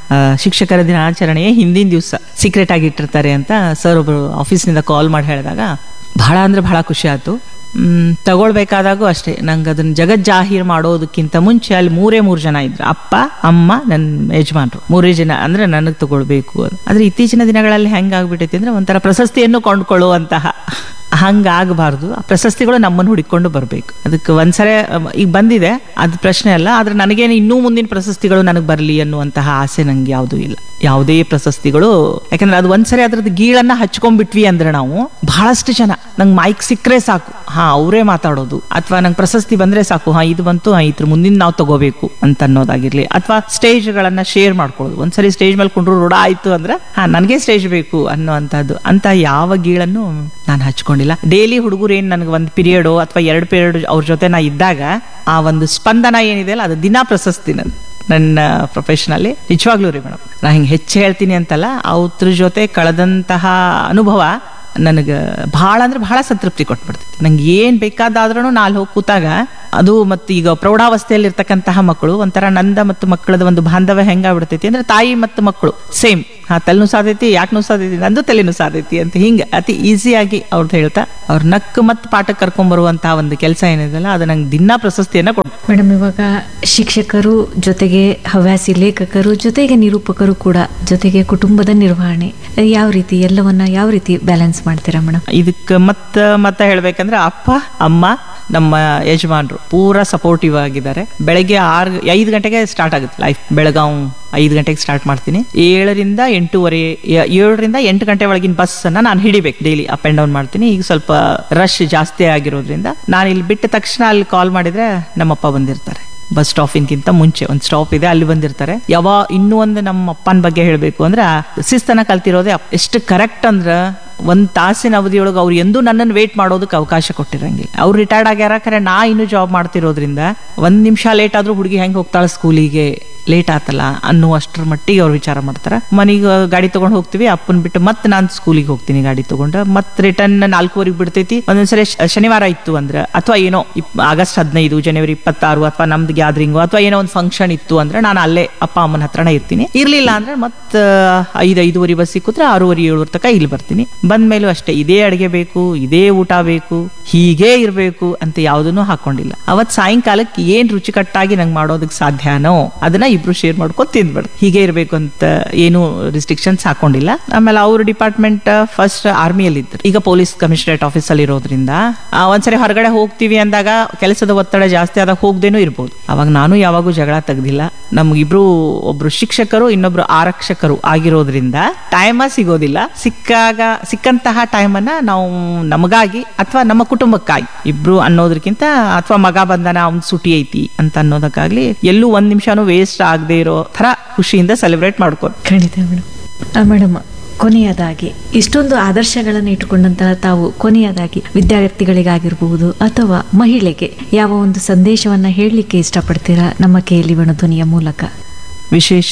ಆ, ಶಿಕ್ಷಕರ ದಿನಾಚರಣೆಯೇ ಹಿಂದಿನ ದಿವಸ ಸೀಕ್ರೆಟ್ ಆಗಿ ಇಟ್ಟಿರ್ತಾರೆ ಅಂತ ಸರ್ ಒಬ್ರು ಆಫೀಸ್ನಿಂದ ಕಾಲ್ ಮಾಡಿ ಹೇಳಿದಾಗ ಬಹಳ ಅಂದ್ರೆ ಬಹಳ ಖುಷಿ ಆಯ್ತು ಮ್, ತಗೊಳ್ಬೇಕಾದಾಗೂ ಅಷ್ಟೇ ನಂಗೆ ಅದನ್ನ ಜಗತ್ ಜಾಹೀರ್ ಮಾಡೋದಕ್ಕಿಂತ ಮುಂಚೆ ಅಲ್ಲಿ ಮೂರೇ ಮೂರು ಜನ ಇದ್ರು ಅಪ್ಪ ಅಮ್ಮ ನನ್ನ ಯಜಮಾನ್ರು ಮೂರೇ ಜನ ಅಂದ್ರೆ ನನಗೆ ತಗೊಳ್ಬೇಕು ಅಂತ. ಆದ್ರೆ ಇತ್ತೀಚಿನ ದಿನಗಳಲ್ಲಿ ಹೆಂಗಾಗ್ಬಿಟ್ಟೈತಿ ಅಂದ್ರೆ ಒಂಥರ ಪ್ರಶಸ್ತಿಯನ್ನು ಕೊಂಡ್ಕೊಳ್ಳುವಂತಹ ಹಂಗಾಗಬಾರ್ದು ಆ ಪ್ರಶಸ್ತಿಗಳು ನಮ್ಮನ್ನು ಹುಡುಕೊಂಡು ಬರಬೇಕು ಅದಕ್ಕೆ ಒಂದ್ಸರಿ ಅಮ್, ಈಗ ಬಂದಿದೆ ಅದು ಪ್ರಶ್ನೆ ಅಲ್ಲ ಆದ್ರೆ ನನಗೇನು ಇನ್ನೂ ಮುಂದಿನ ಪ್ರಶಸ್ತಿಗಳು ನನಗೆ ಬರಲಿ ಅನ್ನುವಂತಹ ಆಸೆ ನಂಗೆ ಯಾವುದೂ ಇಲ್ಲ ಯಾವುದೇ ಪ್ರಶಸ್ತಿಗಳು ಯಾಕಂದ್ರೆ ಅದು ಒಂದ್ಸರಿ ಅದ್ರದ್ದು ಗೀಳನ್ನ ಹಚ್ಕೊಂಡ್ಬಿಟ್ವಿ ಅಂದ್ರೆ ನಾವು ಬಹಳಷ್ಟು ಜನ ನಂಗೆ ಮೈಕ್ ಸಿಕ್ಕರೆ ಸಾಕು ಹಾ ಅವರೇ ಮಾತಾಡೋದು ಅಥವಾ ನಂಗೆ ಪ್ರಶಸ್ತಿ ಬಂದ್ರೆ ಸಾಕು ಹಾ ಇದು ಬಂತು ಹಾ ಇದ್ರ ಮುಂದಿನ ನಾವು ತಗೋಬೇಕು ಅಂತ ಅನ್ನೋದಾಗಿರ್ಲಿ ಅಥವಾ ಸ್ಟೇಜ್ಗಳನ್ನ ಶೇರ್ ಮಾಡ್ಕೊಳ್ಳೋದು ಒಂದ್ಸರಿ ಸ್ಟೇಜ್ ಮೇಲೆ ಕುಂಡ್ರು ರೋಡ ಆಯ್ತು ಅಂದ್ರೆ ಹಾ ನನಗೆ ಸ್ಟೇಜ್ ಬೇಕು ಅನ್ನುವಂಥದ್ದು ಅಂತ ಯಾವ ಗೀಳನ್ನು ನಾನು ಹಚ್ಕೊಂಡಿಲ್ಲ ಡೈಲಿ ಹುಡುಗರು ಏನ್ ನನಗೆ ಒಂದು ಪೀರಿಯಡ್ ಅಥವಾ ಎರಡು ಪೀರಿಯಡ್ ಅವ್ರ ಜೊತೆ ನಾ ಇದ್ದಾಗ ಆ ಒಂದು ಸ್ಪಂದನ ಏನಿದೆ ಅಲ್ಲ ಅದು ದಿನಾ ಪ್ರಶಸ್ತಿ ನಂದು ನನ್ನ ಪ್ರೊಫೆಷನಲ್ಲಿ ನಿಜವಾಗ್ಲೂ ರೀ ಮೇಡಮ್ ನಾ ಹಿಂಗೆ ಹೆಚ್ಚು ಹೇಳ್ತೀನಿ ಅಂತಲ್ಲ ಅವ್ರ ಜೊತೆ ಕಳೆದಂತಹ ಅನುಭವ ನನಗೆ ಬಹಳ ಅಂದ್ರೆ ಬಹಳ ಸಂತೃಪ್ತಿ ಕೊಟ್ಬಿಡ್ತೈತಿ ನಂಗೆ ಏನ್ ಬೇಕಾದಾದ್ರೂ ನಾಲ್ ಹೋಗಿ ಕೂತಾಗ ಅದು ಮತ್ತು ಈಗ ಪ್ರೌಢಾವಸ್ಥೆಯಲ್ಲಿ ಇರ್ತಕ್ಕಂತಹ ಮಕ್ಕಳು ಒಂಥರ ನಂದ ಮತ್ತು ಮಕ್ಕಳದ ಒಂದು ಬಾಂಧವ್ಯ ಹೆಂಗಾಗ್ಬಿಡ್ತೈತಿ ಅಂದ್ರೆ ತಾಯಿ ಮತ್ತು ಮಕ್ಕಳು ಸೇಮ್ ಹಾ ತಲೆನೂ ಸಾದೈತಿ ಯಾಕೆ ನುಸಾದೈತಿ ನಂದು ತಲೆನೂ ಸಾದೈತಿ ಅಂತ ಹಿಂಗೆ ಅತಿ ಈಸಿಯಾಗಿ ಅವ್ರದ್ದು ಹೇಳ್ತಾ ಅವ್ರ ನಕ್ಕು ಮತ್ತು ಪಾಠಕ್ಕೆ ಕರ್ಕೊಂಡ್ಬರುವಂತಹ ಒಂದು ಕೆಲಸ ಏನಿದೆಲ್ಲ ಅದು ನಂಗೆ ದಿನಾ ಪ್ರಶಸ್ತಿಯನ್ನ ಕೊಡ್ ಮೇಡಮ್ ಇವಾಗ ಶಿಕ್ಷಕರು ಜೊತೆಗೆ ಹವ್ಯಾಸಿ ಲೇಖಕರು ಜೊತೆಗೆ ನಿರೂಪಕರು ಕೂಡ ಜೊತೆಗೆ ಕುಟುಂಬದ ನಿರ್ವಹಣೆ ಯಾವ ರೀತಿ ಎಲ್ಲವನ್ನ ಯಾವ ರೀತಿ ಬ್ಯಾಲೆನ್ಸ್ ಮಾಡ್ತೀರಾ ಮೇಡಮ್ ಇದಕ್ಕೆ ಮತ್ತ ಮತ್ತೆ ಹೇಳ್ಬೇಕಂದ್ರೆ ಅಪ್ಪ ಅಮ್ಮ ನಮ್ಮ ಯಜಮಾನ್ರು ಪೂರಾ ಸಪೋರ್ಟಿವ್ ಆಗಿದ್ದಾರೆ ಬೆಳಗ್ಗೆ ಆರು ಐದು ಗಂಟೆಗೆ ಸ್ಟಾರ್ಟ್ ಆಗುತ್ತೆ ಲೈಫ್ ಬೆಳಗಾವ್ ಐದು ಗಂಟೆಗೆ ಸ್ಟಾರ್ಟ್ ಮಾಡ್ತೀನಿ ಏಳರಿಂದ ಎಂಟೂವರೆ ಏ- ಏಳರಿಂದ ಎಂಟು ಗಂಟೆ ಒಳಗಿನ ಬಸ್ ಅನ್ನ ನಾನು ಹಿಡಿಬೇಕು ಡೈಲಿ ಅಪ್ ಅಂಡ್ ಡೌನ್ ಮಾಡ್ತೀನಿ ಈಗ ಸ್ವಲ್ಪ ರಶ್ ಜಾಸ್ತಿ ಆಗಿರೋದ್ರಿಂದ ನಾನು ಇಲ್ಲಿ ಬಿಟ್ಟ ತಕ್ಷಣ ಅಲ್ಲಿ ಕಾಲ್ ಮಾಡಿದ್ರೆ ನಮ್ಮಪ್ಪ ಬಂದಿರ್ತಾರೆ ಬಸ್ ಸ್ಟಾಪಿನ್ಗಿಂತ ಮುಂಚೆ ಒಂದು ಸ್ಟಾಪ್ ಇದೆ ಅಲ್ಲಿ ಬಂದಿರ್ತಾರೆ ಯಾವ ಇನ್ನೂ ಒಂದು ನಮ್ಮ ಅಪ್ಪನ ಬಗ್ಗೆ ಹೇಳಬೇಕು ಅಂದ್ರೆ ಆ ಶಿಸ್ತನ ಕಲ್ತಿರೋದೇ ಅಪ್- ಎಷ್ಟು ಕರೆಕ್ಟ್ ಅಂದ್ರ ಒಂದ್ ತಾಸಿನ ಅವಧಿಯೊಳಗೆ ಅವ್ರು ಎಂದೂ ನನ್ನನ್ನು ವೇಟ್ ಮಾಡೋದಕ್ಕೆ ಅವಕಾಶ ಕೊಟ್ಟಿರಂಗಿಲ್ಲ ಅವ್ರು ರಿಟೈರ್ಡ್ ಆಗ್ಯಾರ ಖರೆ ನಾ ಇನ್ನೂ ಜಾಬ್ ಮಾಡ್ತಿರೋದ್ರಿಂದ ಒಂದ್ ನಿಮಿಷ ಲೇಟ್ ಆದ್ರೂ ಹುಡುಗಿ ಹೆಂಗ್ ಹೋಗ್ತಾಳೆ ಸ್ಕೂಲಿಗೆ ಲೇಟ್ ಆತಲ್ಲ ಅನ್ನೋ ಅಷ್ಟರ ಮಟ್ಟಿಗೆ ಅವ್ರು ವಿಚಾರ ಮಾಡ್ತಾರ ಮನೆಗೆ ಗಾಡಿ ತಗೊಂಡ್ ಹೋಗ್ತೀವಿ ಅಪ್ಪನ್ ಬಿಟ್ಟು ಮತ್ತೆ ನಾನು ಸ್ಕೂಲಿಗೆ ಹೋಗ್ತೀನಿ ಗಾಡಿ ತಗೊಂಡು ಮತ್ತೆ ರಿಟರ್ನ್ ನಾಲ್ಕೂವರೆಗೆ ಬಿಡ್ತೈತಿ ಒಂದೊಂದ್ಸರಿ ಶ- ಶನಿವಾರ ಇತ್ತು ಅಂದ್ರೆ ಅಥವಾ ಏನೋ ಇಪ್- ಆಗಸ್ಟ್ ಹದಿನೈದು ಜನವರಿ ಇಪ್ಪತ್ತಾರು ಅಥವಾ ನಮ್ದು ಗ್ಯಾದರಿಂಗು ಅಥವಾ ಏನೋ ಒಂದು ಫಂಕ್ಷನ್ ಇತ್ತು ಅಂದ್ರೆ ನಾನು ಅಲ್ಲೇ ಅಪ್ಪ ಅಮ್ಮನ ಹತ್ರನೇ ಇರ್ತೀನಿ ಇರ್ಲಿಲ್ಲ ಅಂದ್ರೆ ಮತ್ತೆ ಐದು ಐದೂವರೆ ಬಸ್ ಸಿಕ್ಕಿದ್ರೆ ಆರೂವರೆ ಏಳುವರೆ ತನಕ ಇಲ್ಲಿ ಬರ್ತೀನಿ ಬಂದ್ಮೇಲೂ ಅಷ್ಟೇ ಇದೇ ಅಡಿಗೆ ಬೇಕು ಇದೇ ಊಟ ಬೇಕು ಹೀಗೇ ಇರಬೇಕು ಅಂತ ಯಾವುದನ್ನು ಹಾಕೊಂಡಿಲ್ಲ ಅವತ್ ಸಾಯಂಕಾಲಕ್ಕೆ ಏನ್ ರುಚಿಕಟ್ಟಾಗಿ ನಂಗೆ ಮಾಡೋದಕ್ಕೆ ಸಾಧ್ಯನೋ ಅದನ್ನ ಇಬ್ರು ಶೇರ್ ಮಾಡ್ಕೊಂಡು ತಿಂದ್ಬಿಡು ಹೀಗೆ ಇರಬೇಕು ಅಂತ ಏನು ರಿಸ್ಟ್ರಿಕ್ಷನ್ಸ್ ಹಾಕೊಂಡಿಲ್ಲ ಆಮೇಲೆ ಅವ್ರ ಡಿಪಾರ್ಟ್ಮೆಂಟ್ ಫಸ್ಟ್ ಆರ್ಮಿಯಲ್ಲಿ ಇದ್ರು ಈಗ ಪೊಲೀಸ್ ಕಮಿಷನರೇಟ್ ಆಫೀಸ್ ಅಲ್ಲಿ ಇರೋದ್ರಿಂದ ಆ, ಒಂದ್ಸರಿ ಹೊರಗಡೆ ಹೋಗ್ತೀವಿ ಅಂದಾಗ ಕೆಲಸದ ಒತ್ತಡ ಜಾಸ್ತಿ ಆದಾಗ ಹೋಗ್ದೇನೂ ಇರ್ಬೋದು ಅವಾಗ ನಾನು ಯಾವಾಗೂ ಜಗಳ ತೆಗ್ದಿಲ್ಲ ನಮ್ಗಿಬ್ರು ಒಬ್ರು ಶಿಕ್ಷಕರು ಇನ್ನೊಬ್ರು ಆರಕ್ಷಕರು ಆಗಿರೋದ್ರಿಂದ ಟೈಮ ಸಿಗೋದಿಲ್ಲ ಸಿಕ್ಕಾಗ ಸಿಕ್ಕಂತಹ ಟೈಮನ್ನ ನಾವು ನಮಗಾಗಿ ಅಥವಾ ನಮ್ಮ ಕುಟುಂಬಕ್ಕಾಗಿ ಇಬ್ರು ಅನ್ನೋದಕ್ಕಿಂತ ಅಥವಾ ಮಗ ಬಂದನ ಅವ್ನ್ ಸುಟಿ ಐತಿ ಅಂತ ಅನ್ನೋದಕ್ಕಾಗ್ಲಿ ಎಲ್ಲೂ ಒಂದ್ ನಿಮಿಷನೂ ವೇಸ್ಟ್ ಆಗದೆ ಇರೋ ತರ ಖುಷಿಯಿಂದ ಸೆಲೆಬ್ರೇಟ್ ಮಾಡ್ಕೊ ಖಂಡಿತ ಮೇಡಮ್ ಮೇಡಮ್ ಕೊನೆಯದಾಗಿ ಇಷ್ಟೊಂದು ಆದರ್ಶಗಳನ್ನು ಇಟ್ಟುಕೊಂಡಂತಹ ತಾವು ಕೊನೆಯದಾಗಿ ವಿದ್ಯಾರ್ಥಿಗಳಿಗಾಗಿರ್ಬಹುದು ಅಥವಾ ಮಹಿಳೆಗೆ ಯಾವ ಒಂದು ಸಂದೇಶವನ್ನ ಹೇಳಲಿಕ್ಕೆ ಇಷ್ಟಪಡ್ತೀರಾ ನಮ್ಮ ಕೇಳಿ ಧ್ವನಿಯ ಮೂಲಕ ವಿಶೇಷ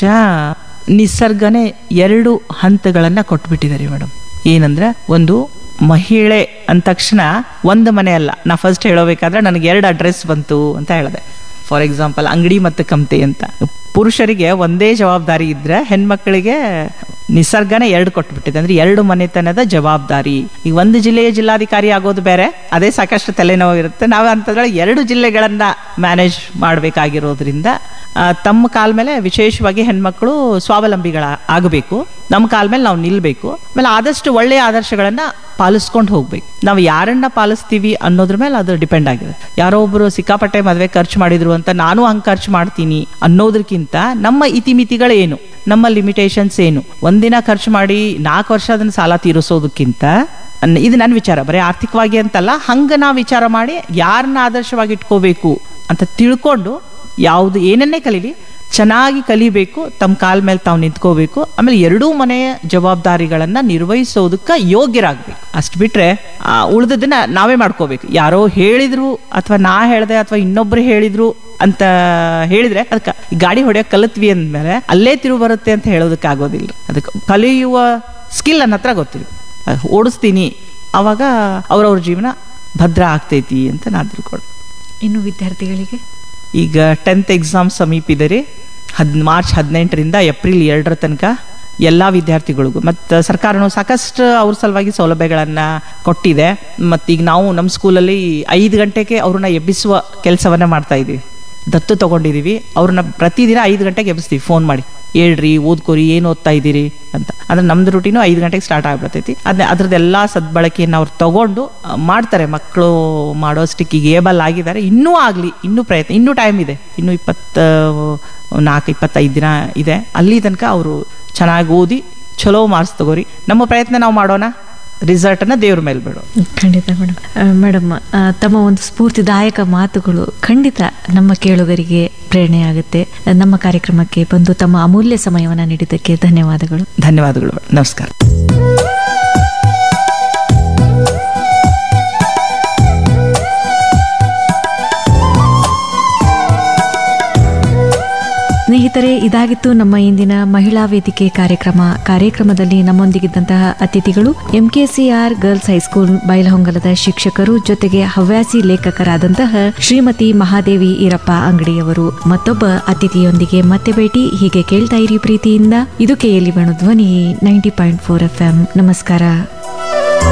ನಿಸರ್ಗನೇ ಎರಡು ಹಂತಗಳನ್ನ ಕೊಟ್ಬಿಟ್ಟಿದ್ದಾರೆ ಮೇಡಮ್ ಏನಂದ್ರೆ ಒಂದು ಮಹಿಳೆ ಅಂದ ತಕ್ಷಣ ಒಂದು ಮನೆ ಅಲ್ಲ ನಾ ಫಸ್ಟ್ ಹೇಳೋಬೇಕಾದ್ರೆ ನನಗೆ ಎರಡು ಅಡ್ರೆಸ್ ಬಂತು ಅಂತ ಹೇಳಿದೆ ಫಾರ್ ಎಕ್ಸಾಂಪಲ್ ಅಂಗಡಿ ಮತ್ತು ಕಮ್ತೆ ಅಂತ ಪುರುಷರಿಗೆ ಒಂದೇ ಜವಾಬ್ದಾರಿ ಇದ್ರೆ ಹೆಣ್ಮಕ್ಳಿಗೆ ನಿಸರ್ಗನೇ ಎರಡು ಕೊಟ್ಬಿಟ್ಟಿದೆ ಅಂದ್ರೆ ಎರಡು ಮನೆತನದ ಜವಾಬ್ದಾರಿ ಈಗ ಒಂದು ಜಿಲ್ಲೆಯ ಜಿಲ್ಲಾಧಿಕಾರಿ ಆಗೋದು ಬೇರೆ ಅದೇ ಸಾಕಷ್ಟು ತಲೆನೋವು ಇರುತ್ತೆ ನಾವು ಅಂತಂದ್ರೆ ಎರಡು ಜಿಲ್ಲೆಗಳನ್ನ ಮ್ಯಾನೇಜ್ ಮಾಡಬೇಕಾಗಿರೋದ್ರಿಂದ ಆ, ತಮ್ಮ ಕಾಲ ಮೇಲೆ ವಿಶೇಷವಾಗಿ ಹೆಣ್ಮಕ್ಳು ಸ್ವಾವಲಂಬಿಗಳ ಆಗಬೇಕು ನಮ್ಮ ಕಾಲ ಮೇಲೆ ನಾವು ನಿಲ್ಬೇಕು ಆಮೇಲೆ ಆದಷ್ಟು ಒಳ್ಳೆಯ ಆದರ್ಶಗಳನ್ನ ಪಾಲಿಸ್ಕೊಂಡು ಹೋಗ್ಬೇಕು ನಾವು ಯಾರನ್ನ ಪಾಲಿಸ್ತೀವಿ ಅನ್ನೋದ್ರ ಮೇಲೆ ಅದು ಡಿಪೆಂಡ್ ಆಗಿದೆ ಯಾರೋ ಒಬ್ರು ಸಿಕ್ಕಾಪಟ್ಟೆ ಮದುವೆ ಖರ್ಚು ಮಾಡಿದ್ರು ಅಂತ ನಾನು ಹಂಗೆ ಖರ್ಚು ಮಾಡ್ತೀನಿ ಅನ್ನೋದಕ್ಕಿಂತ ನಮ್ಮ ಇತಿಮಿತಿಗಳೇನು ನಮ್ಮ ಲಿಮಿಟೇಷನ್ಸ್ ಏನು ಒಂದಿನ ಖರ್ಚು ಮಾಡಿ ನಾಲ್ಕು ವರ್ಷ ಅದನ್ನ ಸಾಲ ತೀರಿಸೋದಕ್ಕಿಂತ ಅನ್- ಇದು ನನ್ನ ವಿಚಾರ ಬರೀ ಆರ್ಥಿಕವಾಗಿ ಅಂತಲ್ಲ ಹಂಗ ನಾವು ವಿಚಾರ ಮಾಡಿ ಯಾರನ್ನ ಆದರ್ಶವಾಗಿ ಇಟ್ಕೋಬೇಕು ಅಂತ ತಿಳ್ಕೊಂಡು ಯಾವುದು ಏನನ್ನೇ ಕಲೀಲಿ ಚೆನ್ನಾಗಿ ಕಲಿಬೇಕು ತಮ್ಮ ಕಾಲ ಮೇಲೆ ತಾವು ನಿಂತ್ಕೋಬೇಕು ಆಮೇಲೆ ಎರಡೂ ಮನೆಯ ಜವಾಬ್ದಾರಿಗಳನ್ನ ನಿರ್ವಹಿಸೋದಕ್ಕೆ ಯೋಗ್ಯರಾಗಬೇಕು ಅಷ್ಟು ಬಿಟ್ರೆ ಆ, ಉಳ್ದದನ್ನ ನಾವೇ ಮಾಡ್ಕೋಬೇಕು ಯಾರೋ ಹೇಳಿದ್ರು ಅಥವಾ ನಾ ಹೇಳ್ದೆ ಅಥವಾ ಇನ್ನೊಬ್ರು ಹೇಳಿದ್ರು ಅಂತ ಹೇಳಿದ್ರೆ ಅದಕ್ಕೆ ಗಾಡಿ ಹೊಡೆಯೋಕೆ ಕಲಿತ್ವಿ ಅಂದ್ಮೇಲೆ ಅಲ್ಲೇ ತಿರುವು ಬರುತ್ತೆ ಅಂತ ಹೇಳೋದಕ್ಕೆ ಆಗೋದಿಲ್ಲ ಅದಕ್ಕೆ ಕಲಿಯುವ ಸ್ಕಿಲ್ ನನ್ನ ಹತ್ರ ಗೊತ್ತಿಲ್ಲ ಅದ್ ಓಡಿಸ್ತೀನಿ ಅವಾಗ ಅವ್ರವ್ರ ಜೀವನ ಭದ್ರ ಆಗ್ತೈತಿ ಅಂತ ನಾ ತಿಳ್ಕೊಂಡು ಇನ್ನು ವಿದ್ಯಾರ್ಥಿಗಳಿಗೆ ಈಗ ಟೆಂತ್ ಎಕ್ಸಾಮ್ ಸಮೀಪ ಇದೆ ರೀ ಹದ್ ಮಾರ್ಚ್ ಹದಿನೆಂಟರಿಂದ ಏಪ್ರಿಲ್ ಎರಡರ ತನಕ ಎಲ್ಲ ವಿದ್ಯಾರ್ಥಿಗಳಿಗೂ ಮತ್ತು ಸರ್ಕಾರನೂ ಸಾಕಷ್ಟು ಅವ್ರ ಸಲುವಾಗಿ ಸೌಲಭ್ಯಗಳನ್ನು ಕೊಟ್ಟಿದೆ ಮತ್ತು ಈಗ ನಾವು ನಮ್ಮ ಸ್ಕೂಲಲ್ಲಿ ಐದು ಗಂಟೆಗೆ ಅವ್ರನ್ನ ಎಬ್ಬಿಸುವ ಕೆಲಸವನ್ನ ಮಾಡ್ತಾ ಇದ್ದೀವಿ ದತ್ತು ತಗೊಂಡಿದ್ದೀವಿ ಅವ್ರನ್ನ ಪ್ರತಿದಿನ ಐದು ಗಂಟೆಗೆ ಎಬ್ಬಿಸ್ತೀವಿ ಫೋನ್ ಮಾಡಿ ಹೇಳ್ರಿ ಓದ್ಕೋರಿ ಏನು ಓದ್ತಾ ಇದ್ದೀರಿ ಅಂತ ಅಂದ್ರೆ ನಮ್ದು ರೂಟೀನು ಐದು ಗಂಟೆಗೆ ಸ್ಟಾರ್ಟ್ ಆಗ್ಬಿಡ್ತೈತಿ ಅದನ್ನ ಅದ್ರದ್ದೆಲ್ಲ ಸದ್ಬಳಕೆಯನ್ನು ಅವ್ರು ತಗೊಂಡು ಆ, ಮಾಡ್ತಾರೆ ಮಕ್ಕಳು ಮಾಡೋಷ್ಟಕ್ಕೆ ಈಗ ಏಬಲ್ ಆಗಿದ್ದಾರೆ ಇನ್ನೂ ಆಗಲಿ ಇನ್ನೂ ಪ್ರಯತ್ನ ಇನ್ನೂ ಟೈಮ್ ಇದೆ ಇನ್ನೂ ಇಪ್ಪತ್ತ ನಾಲ್ಕು ಇಪ್ಪತ್ತೈದು ದಿನ ಇದೆ ಅಲ್ಲಿ ತನಕ ಅವರು ಚೆನ್ನಾಗಿ ಓದಿ ಚಲೋ ಮಾರ್ಕ್ಸ್ ತಗೋರಿ ನಮ್ಮ ಪ್ರಯತ್ನ ನಾವು ಮಾಡೋಣ ರಿಸಲ್ಟನ್ನು ದೇವ್ರ ಮೇಲೆ ಬಿಡೋ ಖಂಡಿತ ಮೇಡಮ್ ಮೇಡಮ್ ತಮ್ಮ ಒಂದು ಸ್ಫೂರ್ತಿದಾಯಕ ಮಾತುಗಳು ಖಂಡಿತ ನಮ್ಮ ಕೇಳುಗರಿಗೆ ಪ್ರೇರಣೆಯಾಗುತ್ತೆ ನಮ್ಮ ಕಾರ್ಯಕ್ರಮಕ್ಕೆ ಬಂದು ತಮ್ಮ ಅಮೂಲ್ಯ ಸಮಯವನ್ನು ನೀಡಿದ್ದಕ್ಕೆ ಧನ್ಯವಾದಗಳು ಧನ್ಯವಾದಗಳು ನಮಸ್ಕಾರ ಸ್ನೇಹಿತರೆ ಇದಾಗಿತ್ತು ನಮ್ಮ ಇಂದಿನ ಮಹಿಳಾ ವೇದಿಕೆ ಕಾರ್ಯಕ್ರಮ ಕಾರ್ಯಕ್ರಮದಲ್ಲಿ ನಮ್ಮೊಂದಿಗಿದ್ದಂತಹ ಅತಿಥಿಗಳು ಎಂಕೆಸಿಆರ್ ಗರ್ಲ್ಸ್ ಹೈಸ್ಕೂಲ್ ಬೈಲಹೊಂಗಲದ ಶಿಕ್ಷಕರು ಜೊತೆಗೆ ಹವ್ಯಾಸಿ ಲೇಖಕರಾದಂತಹ ಶ್ರೀಮತಿ ಮಹಾದೇವಿ ಈರಪ್ಪ ಅಂಗಡಿಯವರು ಮತ್ತೊಬ್ಬ ಅತಿಥಿಯೊಂದಿಗೆ ಮತ್ತೆ ಭೇಟಿ ಹೀಗೆ ಕೇಳ್ತಾ ಇರಿ ಪ್ರೀತಿಯಿಂದ ಇದು ಕೆಎಲಿ ವೇಣು ಧ್ವನಿ ನೈಂಟಿ ಪಾಯಿಂಟ್ ಫೋರ್ ಎಫ್ ನಮಸ್ಕಾರ